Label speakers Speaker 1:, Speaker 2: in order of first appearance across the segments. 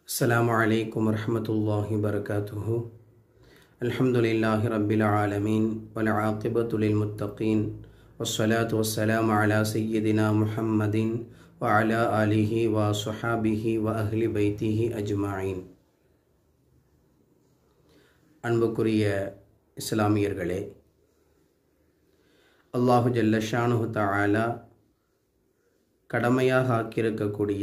Speaker 1: السلام عليكم ورحمة الله وبركاته الحمد لله رب العالمين والعاقبة للمتقين والصلاة والسلام على سيدنا محمد وعلى آله وصحابه وأهل بيته أجمعين அன்புக்குரிய இஸ்லாமியர்களே அல்லாஹு ஜல்லஷானு தஆலா கடமையாக ஆக்கியிருக்கக்கூடிய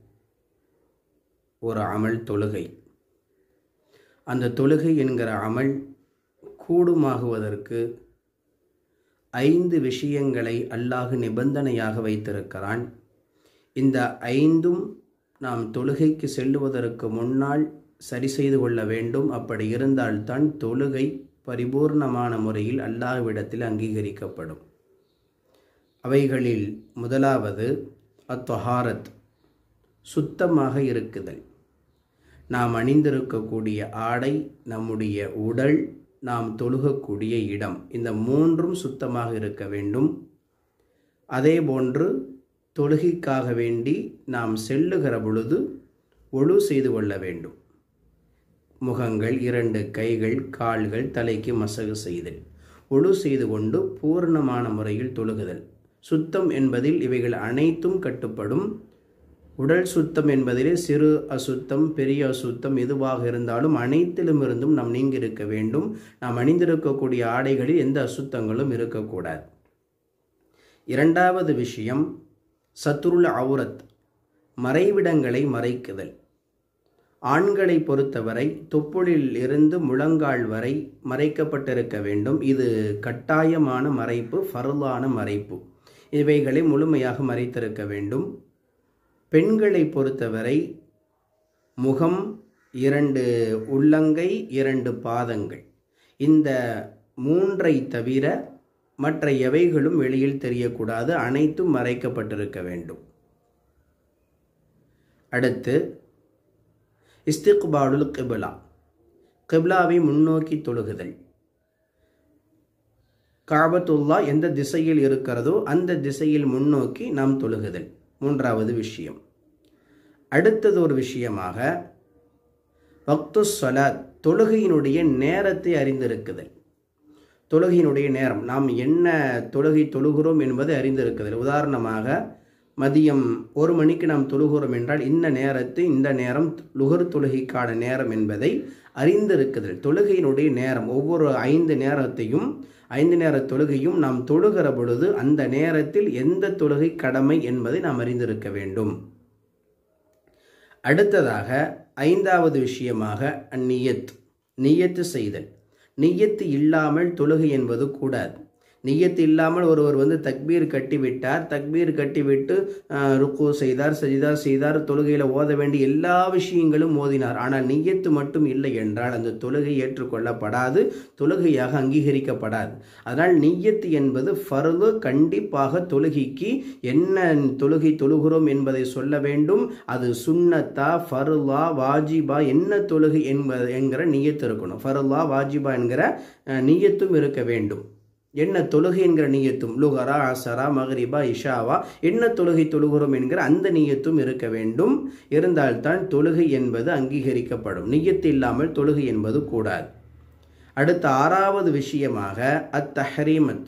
Speaker 1: ஒரு அமல் தொழுகை அந்த தொழுகை என்கிற அமல் கூடுமாகுவதற்கு ஐந்து விஷயங்களை அல்லாஹ் நிபந்தனையாக வைத்திருக்கிறான் இந்த ஐந்தும் நாம் தொழுகைக்கு செல்லுவதற்கு முன்னால் சரி செய்து கொள்ள வேண்டும் அப்படி இருந்தால்தான் தொழுகை பரிபூர்ணமான முறையில் அல்லாஹ்விடத்தில் அங்கீகரிக்கப்படும் அவைகளில் முதலாவது அத்தொஹாரத் சுத்தமாக இருக்குதல் நாம் அணிந்திருக்கக்கூடிய ஆடை நம்முடைய உடல் நாம் தொழுகக்கூடிய இடம் இந்த மூன்றும் சுத்தமாக இருக்க வேண்டும் அதே போன்று தொழுகைக்காக வேண்டி நாம் செல்லுகிற பொழுது ஒழு செய்து கொள்ள வேண்டும் முகங்கள் இரண்டு கைகள் கால்கள் தலைக்கு மசகு செய்தல் ஒழு செய்து கொண்டு பூர்ணமான முறையில் தொழுகுதல் சுத்தம் என்பதில் இவைகள் அனைத்தும் கட்டுப்படும் உடல் சுத்தம் என்பதிலே சிறு அசுத்தம் பெரிய அசுத்தம் எதுவாக இருந்தாலும் அனைத்திலும் இருந்தும் நாம் நீங்கி இருக்க வேண்டும் நாம் அணிந்திருக்கக்கூடிய ஆடைகளில் எந்த அசுத்தங்களும் இருக்கக்கூடாது இரண்டாவது விஷயம் சத்துருள் அவுரத் மறைவிடங்களை மறைக்குதல் ஆண்களை பொறுத்தவரை தொப்புளில் இருந்து முழங்கால் வரை மறைக்கப்பட்டிருக்க வேண்டும் இது கட்டாயமான மறைப்பு ஃபருளான மறைப்பு இவைகளை முழுமையாக மறைத்திருக்க வேண்டும் பெண்களை பொறுத்தவரை முகம் இரண்டு உள்ளங்கை இரண்டு பாதங்கள் இந்த மூன்றை தவிர மற்ற எவைகளும் வெளியில் தெரியக்கூடாது அனைத்தும் மறைக்கப்பட்டிருக்க வேண்டும் அடுத்து இஸ்திக்பாலுல் கிபிலா கிப்லாவை முன்னோக்கி தொழுகுதல் காபத்துல்லா எந்த திசையில் இருக்கிறதோ அந்த திசையில் முன்னோக்கி நாம் தொழுகுதல் மூன்றாவது விஷயம் அடுத்தது ஒரு விஷயமாக வக்து சொலாத் தொழுகையினுடைய நேரத்தை அறிந்திருக்குதல் தொழுகையினுடைய நேரம் நாம் என்ன தொழுகை தொழுகிறோம் என்பதை அறிந்திருக்குதல் உதாரணமாக மதியம் ஒரு மணிக்கு நாம் தொழுகிறோம் என்றால் இந்த நேரத்தை இந்த நேரம் லுகர் தொழுகைக்கான நேரம் என்பதை அறிந்திருக்குதல் தொழுகையினுடைய நேரம் ஒவ்வொரு ஐந்து நேரத்தையும் ஐந்து நேர தொழுகையும் நாம் தொழுகிற பொழுது அந்த நேரத்தில் எந்த தொழுகை கடமை என்பதை நாம் அறிந்திருக்க வேண்டும் அடுத்ததாக ஐந்தாவது விஷயமாக அந்நியத் நியத்து செய்தல் நியத்து இல்லாமல் தொழுகை என்பது கூடாது நியத்து இல்லாமல் ஒருவர் வந்து தக்பீர் கட்டிவிட்டார் தக்பீர் கட்டிவிட்டு ருக்கு செய்தார் சஜிதா செய்தார் தொழுகையில் ஓத வேண்டிய எல்லா விஷயங்களும் ஓதினார் ஆனால் நியத்து மட்டும் இல்லை என்றால் அந்த தொழுகை ஏற்றுக்கொள்ளப்படாது தொழுகையாக அங்கீகரிக்கப்படாது அதனால் நியத்து என்பது ஃபருது கண்டிப்பாக தொழுகைக்கு என்ன தொழுகை தொழுகிறோம் என்பதை சொல்ல வேண்டும் அது சுன்னத்தா ஃபருலா வாஜிபா என்ன தொழுகை என்பது என்கிற நியத்து இருக்கணும் ஃபருலா வாஜிபா என்கிற நியத்தும் இருக்க வேண்டும் என்ன தொழுகை என்கிற நீயத்தும் லுகரா அசரா மகரிபா இஷாவா என்ன தொழுகை தொழுகிறோம் என்கிற அந்த நீயத்தும் இருக்க வேண்டும் இருந்தால்தான் தொழுகை என்பது அங்கீகரிக்கப்படும் நீயத்து இல்லாமல் தொழுகை என்பது கூடாது அடுத்த ஆறாவது விஷயமாக அத்தஹரீமத்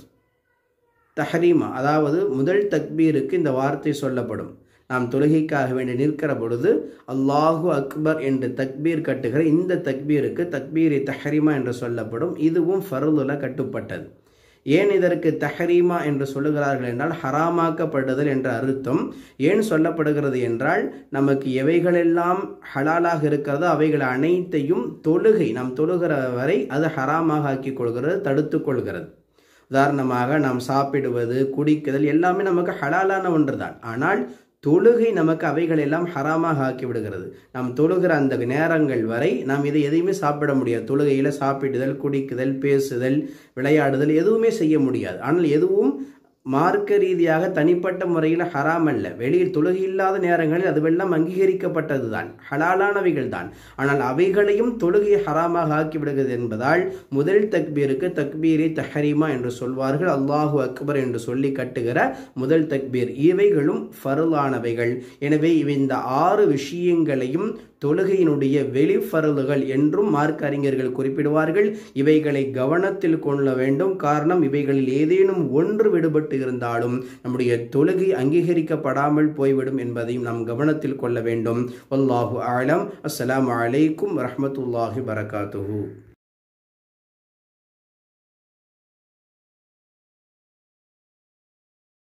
Speaker 1: தஹரீமா அதாவது முதல் தக்பீருக்கு இந்த வார்த்தை சொல்லப்படும் நாம் தொழுகைக்காக வேண்டி நிற்கிற பொழுது அல்லாஹு அக்பர் என்று தக்பீர் கட்டுகிற இந்த தக்பீருக்கு தக்பீரி தஹரீமா என்று சொல்லப்படும் இதுவும் ஃபருதுல கட்டுப்பட்டது ஏன் இதற்கு தஹரீமா என்று சொல்லுகிறார்கள் என்றால் ஹராமாக்கப்படுதல் என்ற அர்த்தம் ஏன் சொல்லப்படுகிறது என்றால் நமக்கு எவைகளெல்லாம் ஹலாலாக இருக்கிறதோ அவைகள் அனைத்தையும் தொழுகை நாம் தொழுகிற வரை அது ஹராமாக ஆக்கி கொள்கிறது தடுத்து கொள்கிறது உதாரணமாக நாம் சாப்பிடுவது குடிக்குதல் எல்லாமே நமக்கு ஹலாலான ஒன்று தான் ஆனால் தொழுகை நமக்கு அவைகள் எல்லாம் ஹராமாக ஆக்கி விடுகிறது நாம் தொழுகிற அந்த நேரங்கள் வரை நாம் இதை எதையுமே சாப்பிட முடியாது தொழுகையில் சாப்பிடுதல் குடிக்குதல் பேசுதல் விளையாடுதல் எதுவுமே செய்ய முடியாது ஆனால் எதுவும் மார்க்க ரீதியாக தனிப்பட்ட முறையில் ஹராம் அல்ல வெளியில் தொழுகை இல்லாத நேரங்களில் அதுவெல்லாம் அங்கீகரிக்கப்பட்டது தான் ஹலாலானவைகள் தான் ஆனால் அவைகளையும் தொழுகையை ஹராமாக ஆக்கிவிடுகிறது என்பதால் முதல் தக்பீருக்கு தக்பீரை தஹரீமா என்று சொல்வார்கள் அல்லாஹு அக்பர் என்று சொல்லி கட்டுகிற முதல் தக்பீர் இவைகளும் ஃபருளானவைகள் எனவே இவை இந்த ஆறு விஷயங்களையும் தொழுகையினுடைய வெளிஃபரலுகள் என்றும் மார்க்க அறிஞர்கள் குறிப்பிடுவார்கள் இவைகளை கவனத்தில் கொள்ள வேண்டும் காரணம் இவைகளில் ஏதேனும் ஒன்று விடுபட்டு இருந்தாலும் நம்முடைய தொழுகை அங்கீகரிக்கப்படாமல் போய்விடும் என்பதையும் நாம் கவனத்தில் கொள்ள வேண்டும் வல்லாஹு ஆலம் அஸ்ஸலாமு அலைக்கும் வரஹ்மத்துல்லாஹி வரகாத்துஹு